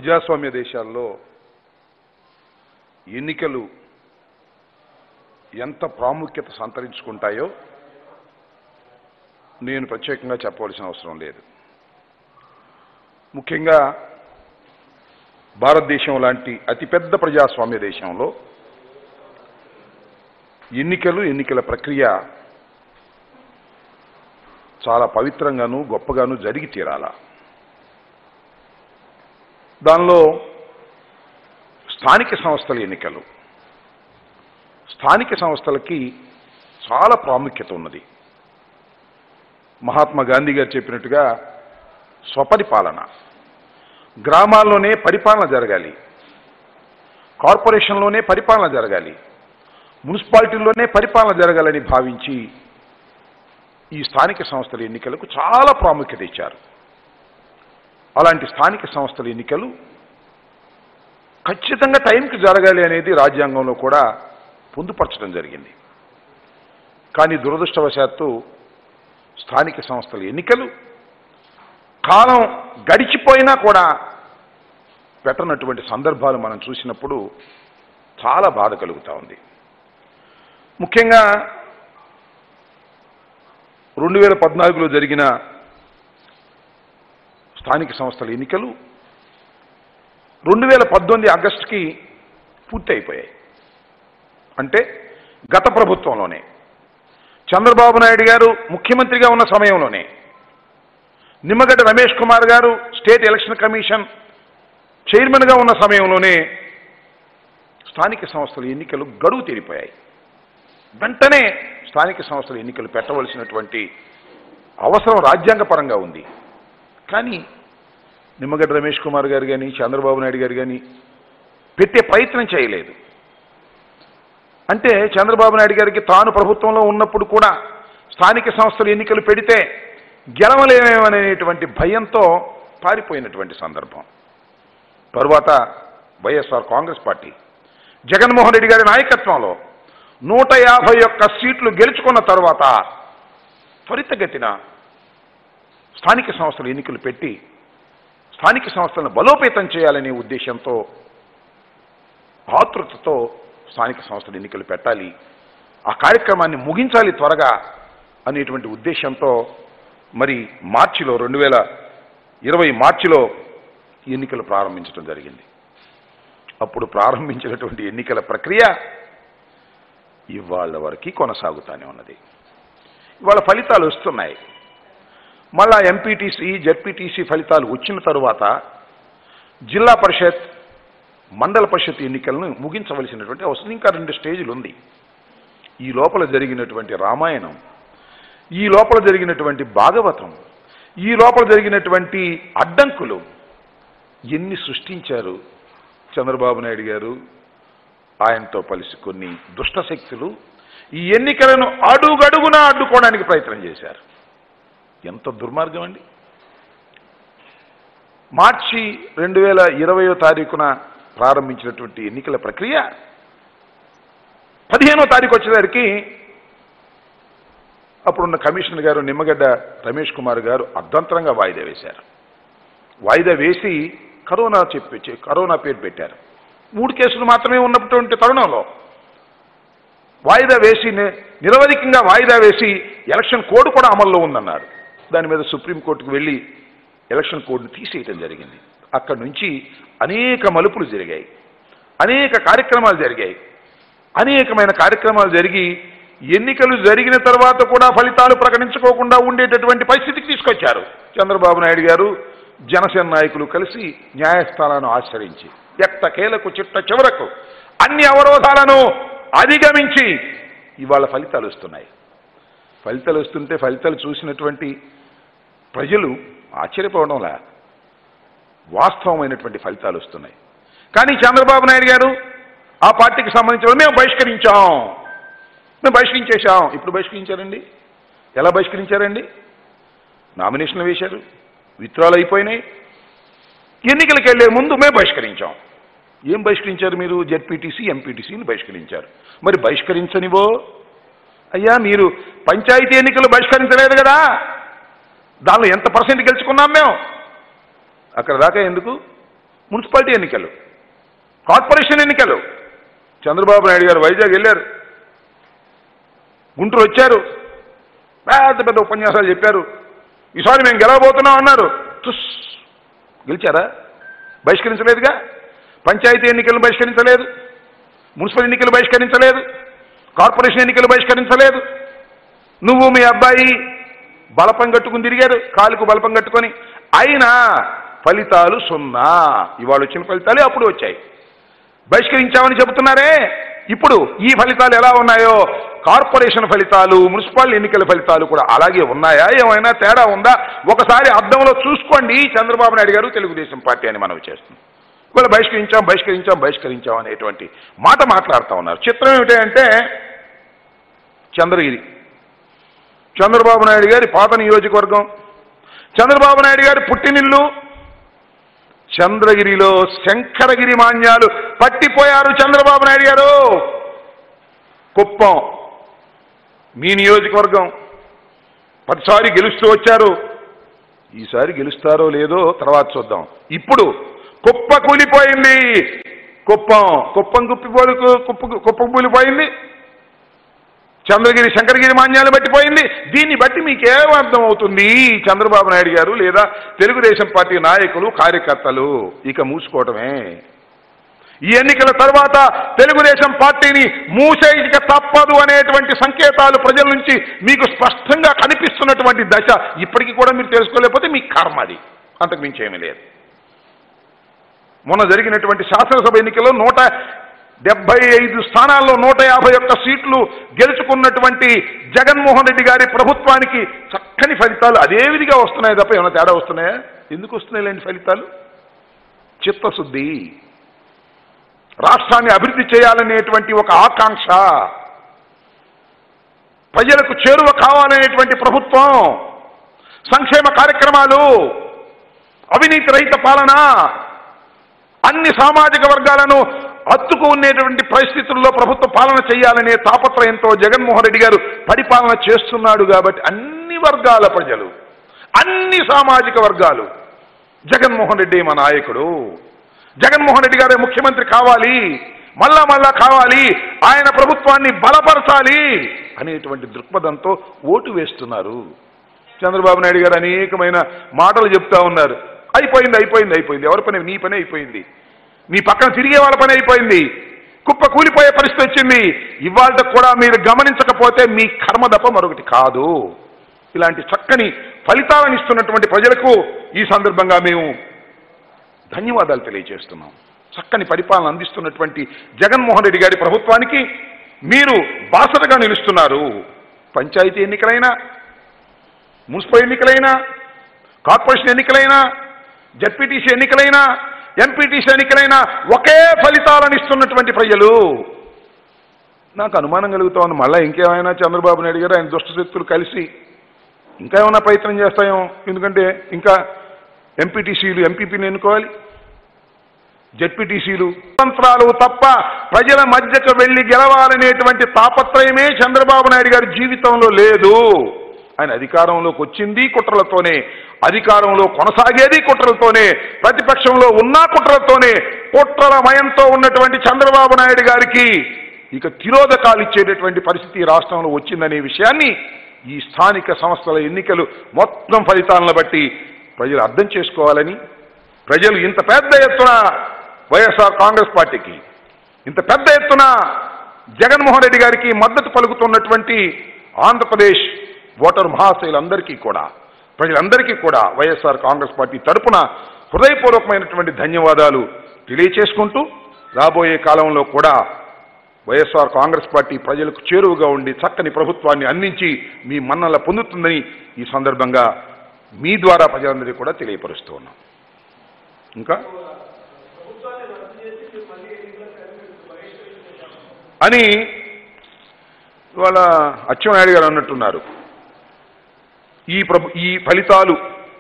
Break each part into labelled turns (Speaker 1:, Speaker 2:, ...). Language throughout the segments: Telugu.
Speaker 1: ప్రజాస్వామ్య దేశాల్లో ఎన్నికలు ఎంత ప్రాముఖ్యత సంతరించుకుంటాయో నేను ప్రత్యేకంగా చెప్పవలసిన అవసరం లేదు ముఖ్యంగా భారతదేశం లాంటి అతిపెద్ద ప్రజాస్వామ్య దేశంలో ఎన్నికలు ఎన్నికల ప్రక్రియ చాలా పవిత్రంగాను గొప్పగాను జరిగి తీరాల దానిలో స్థానిక సంస్థల ఎన్నికలు స్థానిక సంస్థలకి చాలా ప్రాముఖ్యత ఉన్నది మహాత్మా గాంధీ గారు చెప్పినట్టుగా స్వపరిపాలన గ్రామాల్లోనే పరిపాలన జరగాలి కార్పొరేషన్లోనే పరిపాలన జరగాలి మున్సిపాలిటీల్లోనే పరిపాలన జరగాలని భావించి ఈ స్థానిక సంస్థల ఎన్నికలకు చాలా ప్రాముఖ్యత ఇచ్చారు అలాంటి స్థానిక సంస్థల ఎన్నికలు ఖచ్చితంగా టైంకి జరగాలి అనేది రాజ్యాంగంలో కూడా పొందుపరచడం జరిగింది కానీ దురదృష్టవశాత్తు స్థానిక సంస్థల ఎన్నికలు కాలం గడిచిపోయినా కూడా పెట్టనటువంటి సందర్భాలు మనం చూసినప్పుడు చాలా బాధ కలుగుతూ ఉంది ముఖ్యంగా రెండు వేల పద్నాలుగులో జరిగిన స్థానిక సంస్థల ఎన్నికలు రెండు వేల పద్దెనిమిది ఆగస్టుకి పూర్తి అయిపోయాయి అంటే గత ప్రభుత్వంలోనే చంద్రబాబు నాయుడు గారు ముఖ్యమంత్రిగా ఉన్న సమయంలోనే నిమ్మగడ్డ రమేష్ కుమార్ గారు స్టేట్ ఎలక్షన్ కమిషన్ చైర్మన్గా ఉన్న సమయంలోనే స్థానిక సంస్థల ఎన్నికలు గడువు తీరిపోయాయి వెంటనే స్థానిక సంస్థల ఎన్నికలు పెట్టవలసినటువంటి అవసరం రాజ్యాంగపరంగా ఉంది కానీ నిమ్మగడ్డ రమేష్ కుమార్ గారు కానీ చంద్రబాబు నాయుడు గారు కానీ పెట్టే ప్రయత్నం చేయలేదు అంటే చంద్రబాబు నాయుడు గారికి తాను ప్రభుత్వంలో ఉన్నప్పుడు కూడా స్థానిక సంస్థల ఎన్నికలు పెడితే గెలవలేమనేటువంటి భయంతో పారిపోయినటువంటి సందర్భం తరువాత Y S R Congress party Jaganmohan Reddy గారి నాయకత్వంలో నూట యాభై ఒక్క సీట్లు గెలుచుకున్న తర్వాత త్వరితగతిన స్థానిక సంస్థల ఎన్నికలు పెట్టి స్థానిక సంస్థలను బలోపేతం చేయాలనే ఉద్దేశంతో ఆతృతతో స్థానిక సంస్థల ఎన్నికలు పెట్టాలి ఆ కార్యక్రమాన్ని ముగించాలి త్వరగా అనేటువంటి ఉద్దేశంతో మరి మార్చిలో రెండు వేల ఇరవై మార్చిలో ఎన్నికలు ప్రారంభించడం జరిగింది అప్పుడు ప్రారంభించినటువంటి ఎన్నికల ప్రక్రియ ఇవాళ వరకు కొనసాగుతూనే ఉన్నది ఇవాళ ఫలితాలు వస్తున్నాయి మళ్ళా ఎంపీటీసీ జెడ్పీటీసీ ఫలితాలు వచ్చిన తరువాత జిల్లా పరిషత్ మండల పరిషత్ ఎన్నికలను ముగించవలసినటువంటి అవసరం ఇంకా రెండు స్టేజ్లు ఉంది ఈ లోపల జరిగినటువంటి రామాయణం ఈ లోపల జరిగినటువంటి భాగవతం ఈ లోపల జరిగినటువంటి అడ్డంకులు ఎన్ని సృష్టించారు చంద్రబాబు నాయుడు గారు ఆయనతో కలిసి కొన్ని దుష్ట శక్తులు ఈ ఎన్నికలను అడుగడుగునా అడ్డుకోవడానికి ప్రయత్నం చేశారు ఎంత దుర్మార్గం అండి మార్చి రెండు వేల ఇరవయో తారీఖున ప్రారంభించినటువంటి ఎన్నికల ప్రక్రియ పదిహేనో తారీఖు వచ్చేసరికి అప్పుడున్న కమిషనర్ గారు నిమ్మగడ్డ రమేష్ కుమార్ గారు అర్ధంతరంగా వాయిదా వేశారు వాయిదా వేసి కరోనా చెప్పి కరోనా పేరు పెట్టారు మూడు కేసులు మాత్రమే ఉన్నటువంటి తరుణంలో వాయిదా వేసి ని- నిరవధికంగా వాయిదా వేసి ఎలక్షన్ కోడ్ కూడా అమల్లో ఉందన్నారు దాని మీద సుప్రీంకోర్టుకు వెళ్ళి ఎలక్షన్ కోడ్ను తీసేయటం జరిగింది అక్కడి నుంచి అనేక మలుపులు జరిగాయి అనేక కార్యక్రమాలు జరిగాయి అనేకమైన కార్యక్రమాలు జరిగి ఎన్నికలు జరిగిన తర్వాత కూడా ఫలితాలు ప్రకటించుకోకుండా ఉండేటటువంటి పరిస్థితికి తీసుకొచ్చారు చంద్రబాబు నాయుడు గారు జనసేన నాయకులు కలిసి న్యాయస్థానాన్ని ఆశ్రయించి ఎట్టకేలకు చిట్ట చివరకు అన్ని అవరోధాలను అధిగమించి ఇవాళ ఫలితాలు వస్తున్నాయి ఫలితాలు వస్తుంటే ఫలితాలు చూసినటువంటి ప్రజలు ఆశ్చర్యపోవడంలా వాస్తవమైనటువంటి ఫలితాలు వస్తున్నాయి కానీ చంద్రబాబు నాయుడు గారు ఆ పార్టీకి సంబంధించిన మేము బహిష్కరించాం మేము బహిష్కరించేశాం ఇప్పుడు బహిష్కరించారండి ఎలా బహిష్కరించారండి నామినేషన్లు వేశారు విత్డ్రాలు అయిపోయినాయి ఎన్నికలకు వెళ్లే ముందు మేము బహిష్కరించాం ఏం బహిష్కరించారు మీరు జెడ్పీటీసీ ఎంపీటీసీని బహిష్కరించారు మరి బహిష్కరించనివో అయ్యా మీరు పంచాయతీ ఎన్నికలు బహిష్కరించలేదు కదా దానిలో ఎంత పర్సెంట్ గెలుచుకున్నాం మేము అక్కడ దాకా ఎందుకు మున్సిపాలిటీ ఎన్నికలు కార్పొరేషన్ ఎన్నికలు చంద్రబాబు నాయుడు గారు వైజాగ్ వెళ్ళారు గుంటూరు వచ్చారు పెద్ద పెద్ద ఉపన్యాసాలు చెప్పారు ఈసారి మేము గెలవబోతున్నాం అన్నారు తుస్ గెలిచారా బహిష్కరించలేదుగా పంచాయతీ ఎన్నికలను బహిష్కరించలేదు మున్సిపల్ ఎన్నికలు బహిష్కరించలేదు కార్పొరేషన్ ఎన్నికలు బహిష్కరించలేదు నువ్వు మీ అబ్బాయి బలపం కట్టుకుని తిరిగారు కాలుకు బలపం కట్టుకొని అయినా ఫలితాలు సున్నా ఇవాళ వచ్చిన ఫలితాలే అప్పుడు వచ్చాయి బహిష్కరించామని చెబుతున్నారే ఇప్పుడు ఈ ఫలితాలు ఎలా ఉన్నాయో కార్పొరేషన్ ఫలితాలు మున్సిపల్ ఎన్నికల ఫలితాలు కూడా అలాగే ఉన్నాయా ఏమైనా తేడా ఉందా ఒకసారి అద్దంలో చూసుకోండి చంద్రబాబు నాయుడు గారు తెలుగుదేశం పార్టీ అని మనవి చేస్తుంది ఇవాళ బహిష్కరించాం బహిష్కరించాం బహిష్కరించాం అనేటువంటి మాట మాట్లాడుతూ ఉన్నారు చిత్రం ఏమిటంటే చంద్రగిరి చంద్రబాబు నాయుడు గారి పాత నియోజకవర్గం చంద్రబాబు నాయుడు గారి పుట్టినిల్లు చంద్రగిరిలో శంకరగిరి మాన్యాలు పట్టిపోయారు చంద్రబాబు నాయుడు గారు కుప్పం మీ నియోజకవర్గం పదిసారి గెలుస్తూ వచ్చారు ఈసారి గెలుస్తారో లేదో తర్వాత చూద్దాం ఇప్పుడు కుప్ప కూలిపోయింది కుప్పం కుప్పం కుప్పిపోలు కుప్ప కుప్పం కూలిపోయింది చంద్రగిరి శంకరగిరి మాన్యాలు బట్టిపోయింది దీన్ని బట్టి మీకేం అర్థం అవుతుంది చంద్రబాబు నాయుడు గారు లేదా తెలుగుదేశం పార్టీ నాయకులు కార్యకర్తలు ఇక మూసుకోవటమే ఈ ఎన్నికల తర్వాత తెలుగుదేశం పార్టీని మూసేయక తప్పదు అనేటువంటి సంకేతాలు ప్రజల నుంచి మీకు స్పష్టంగా కనిపిస్తున్నటువంటి దశ ఇప్పటికీ కూడా మీరు తెలుసుకోలేకపోతే మీ కర్మ అది అంతకు మించి ఏమీ లేదు మొన్న జరిగినటువంటి శాసనసభ ఎన్నికల్లో నూట డెబ్బై ఐదు స్థానాల్లో నూట యాభై ఒక్క సీట్లు గెలుచుకున్నటువంటి జగన్మోహన్ రెడ్డి గారి ప్రభుత్వానికి చక్కని ఫలితాలు అదే విధిగా వస్తున్నాయి తప్ప ఏమైనా తేడా వస్తున్నాయా ఎందుకు వస్తున్నాయి లేని ఫలితాలు చిత్తశుద్ధి రాష్ట్రాన్ని అభివృద్ధి చేయాలనేటువంటి ఒక ఆకాంక్ష ప్రజలకు చేరువ కావాలనేటువంటి ప్రభుత్వం సంక్షేమ కార్యక్రమాలు అవినీతి రహిత పాలన అన్ని సామాజిక వర్గాలను అత్తుకు ఉండేటువంటి పరిస్థితుల్లో ప్రభుత్వ పాలన చేయాలనే తాపత్రయంతో జగన్మోహన్ రెడ్డి గారు పరిపాలన చేస్తున్నాడు కాబట్టి అన్ని వర్గాల ప్రజలు అన్ని సామాజిక వర్గాలు జగన్మోహన్ రెడ్డి మా నాయకుడు జగన్మోహన్ రెడ్డి గారే ముఖ్యమంత్రి కావాలి మళ్ళా మళ్ళా కావాలి ఆయన ప్రభుత్వాన్ని బలపరచాలి అనేటువంటి దృక్పథంతో ఓటు వేస్తున్నారు చంద్రబాబు నాయుడు గారు అనేకమైన మాటలు చెప్తా ఉన్నారు అయిపోయింది అయిపోయింది అయిపోయింది ఎవరి పని నీ పని అయిపోయింది నీ పక్కన తిరిగే వాళ్ళ పని అయిపోయింది కుప్ప కూలిపోయే పరిస్థితి వచ్చింది ఇవాళ కూడా మీరు గమనించకపోతే మీ కర్మ తప్ప మరొకటి కాదు ఇలాంటి చక్కని ఫలితాలను ఇస్తున్నటువంటి ప్రజలకు ఈ సందర్భంగా మేము ధన్యవాదాలు తెలియజేస్తున్నాం చక్కని పరిపాలన అందిస్తున్నటువంటి జగన్మోహన్ రెడ్డి గారి ప్రభుత్వానికి మీరు బాసటగా నిలుస్తున్నారు పంచాయతీ ఎన్నికలైనా మున్సిపల్ ఎన్నికలైనా కార్పొరేషన్ ఎన్నికలైనా జడ్పీటీసీ ఎన్నికలైనా ఎంపీటీసీ ఎన్నికలైనా ఒకే ఫలితాలను ఇస్తున్నటువంటి ప్రజలు నాకు అనుమానం కలుగుతా ఉంది మళ్ళీ ఇంకేమైనా చంద్రబాబు నాయుడు గారు ఆయన దుష్టశక్తులు కలిసి ఇంకా ఏమైనా ప్రయత్నం చేస్తాయేమో ఎందుకంటే ఇంకా ఎంపీటీసీలు ఎంపీపీని ఎన్నుకోవాలి జడ్పీటీసీలు స్వతంత్రాలు తప్ప ప్రజల మధ్యకు వెళ్లి గెలవాలనేటువంటి తాపత్రయమే చంద్రబాబు నాయుడు గారి జీవితంలో లేదు ఆయన అధికారంలోకి వచ్చింది కుట్రలతోనే అధికారంలో కొనసాగేది కుట్రలతోనే ప్రతిపక్షంలో ఉన్నా కుట్రలతోనే కుట్రల మయంతో ఉన్నటువంటి చంద్రబాబు నాయుడు గారికి ఇక తిరోధకాలు ఇచ్చేటటువంటి పరిస్థితి ఈ రాష్ట్రంలో వచ్చిందనే విషయాన్ని ఈ స్థానిక సంస్థల ఎన్నికలు మొత్తం ఫలితాలను బట్టి ప్రజలు అర్థం చేసుకోవాలని ప్రజలు ఇంత పెద్ద ఎత్తున వైఎస్ఆర్ కాంగ్రెస్ పార్టీకి ఇంత పెద్ద ఎత్తున జగన్మోహన్ రెడ్డి గారికి మద్దతు పలుకుతున్నటువంటి ఆంధ్రప్రదేశ్ ఓటరు మహాశయులందరికీ కూడా ప్రజలందరికీ కూడా వైఎస్ఆర్ కాంగ్రెస్ పార్టీ తరపున హృదయపూర్వకమైనటువంటి ధన్యవాదాలు తెలియచేసుకుంటూ రాబోయే కాలంలో కూడా వైఎస్ఆర్ కాంగ్రెస్ పార్టీ ప్రజలకు చేరువగా ఉండి చక్కని ప్రభుత్వాన్ని అందించి మీ మన్నల పొందుతుందని ఈ సందర్భంగా మీ ద్వారా ప్రజలందరికీ కూడా తెలియపరుస్తూ ఉన్నాం ఇంకా అని ఇవాళ అచ్చెన్నాయుడు గారు అన్నట్టున్నారు ఈ ప్రభు ఈ ఫలితాలు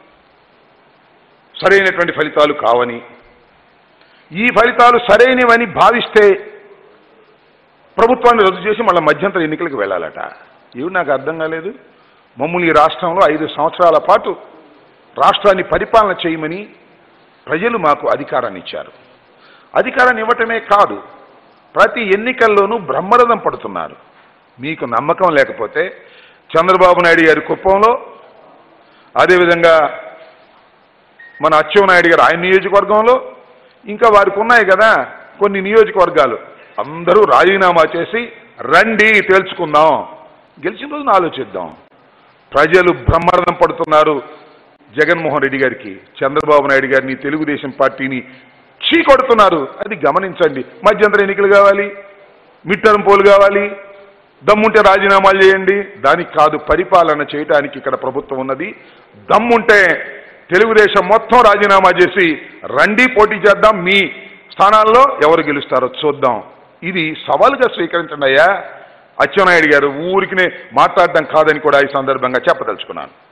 Speaker 1: సరైనటువంటి ఫలితాలు కావని ఈ ఫలితాలు సరైనవని భావిస్తే ప్రభుత్వాన్ని రద్దు చేసి మళ్ళీ మధ్యంతర ఎన్నికలకు వెళ్ళాలట ఇవి నాకు అర్థం కాలేదు మమ్మల్ని ఈ రాష్ట్రంలో ఐదు సంవత్సరాల పాటు రాష్ట్రాన్ని పరిపాలన చేయమని ప్రజలు మాకు అధికారాన్ని ఇచ్చారు అధికారాన్ని ఇవ్వటమే కాదు ప్రతి ఎన్నికల్లోనూ బ్రహ్మరథం పడుతున్నారు మీకు నమ్మకం లేకపోతే చంద్రబాబు నాయుడు గారి కుప్పంలో అదేవిధంగా మన అచ్చెన్నాయుడు గారు ఆయన నియోజకవర్గంలో ఇంకా వారికి ఉన్నాయి కదా కొన్ని నియోజకవర్గాలు అందరూ రాజీనామా చేసి రండి తేల్చుకుందాం గెలిచిన రోజున ఆలోచిద్దాం ప్రజలు బ్రహ్మరథం పడుతున్నారు జగన్మోహన్ రెడ్డి గారికి చంద్రబాబు నాయుడు గారిని తెలుగుదేశం పార్టీని చీకొడుతున్నారు అది గమనించండి మధ్యంతర ఎన్నికలు కావాలి మిడ్ టర్మ్ పోలు కావాలి దమ్ముంటే రాజీనామాలు చేయండి దానికి కాదు పరిపాలన చేయటానికి ఇక్కడ ప్రభుత్వం ఉన్నది దమ్ముంటే తెలుగుదేశం మొత్తం రాజీనామా చేసి రండి పోటీ చేద్దాం మీ స్థానాల్లో ఎవరు గెలుస్తారో చూద్దాం ఇది సవాలుగా స్వీకరించండి అయ్యా అచ్చెన్నాయుడు గారు ఊరికినే మాట్లాడడం కాదని కూడా ఈ సందర్భంగా చెప్పదలుచుకున్నాను